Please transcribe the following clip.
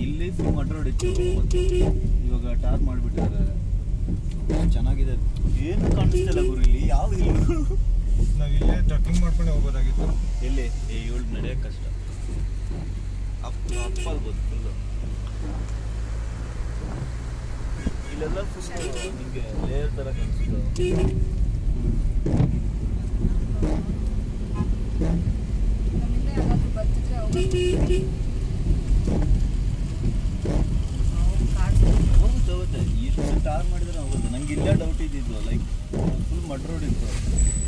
ಇಲ್ಲಿ full mud road ಇತ್ತು ಅವತ್ತು. ಇವಾಗ ಟಾರ್ ಮಾಡಿಬಿಟ್ಟಿದ್ದಾರೆ ಚೆನ್ನಾಗಿದೆ ಏನು ಕಾಣಿಸ್ತಿಲ್ಲ ಗುರು ಇಲ್ಲಿ ಯಾವ ಹಿಲ್ಗಳು ನಾವ್ ಇಲ್ಲೇ ಟ್ರಕ್ಕಿಂಗ್ ಮಾಡ್ಕೊಂಡೆ ಹೋಗೋದಾಗಿತ್ತು ಎಲ್ಲಿ ಏ ಇವಳು ನಡೆಯೋಕೆ ಕಷ್ಟ ಅಪ್ಪ ಅಪ್ಪ ಅಲ್ಬೋದು ಫುಲ್ಲು ಇಲ್ಲೆಲ್ಲ ಫುಲ್ ನಿಮಗೆ ಲೇಯರ್ ಥರ ಕಾಣಿಸುತ್ತೆ ನಮ್ಮಿಂದ ಯಾರಾದ್ರೂ ಬರ್ತಿದ್ರೆ ಹೋಗೋದು. ಅವ್ರು ಕಾಡ್ಸೋದು. ಹೋಗುತ್ತೆ ಹೋಗುತ್ತೆ ಎಷ್ಟು ಟಾರ್ ಮಾಡಿದ್ರೆ ಹೋಗುತ್ತೆ ನಂಗೆ ಇಲ್ಲೇ ಡೌಟ್ ಇದ್ದಿದ್ದು ಲೈಕ್ ಫುಲ್ ಮಡ್ ರೋಡ್ ಇತ್ತು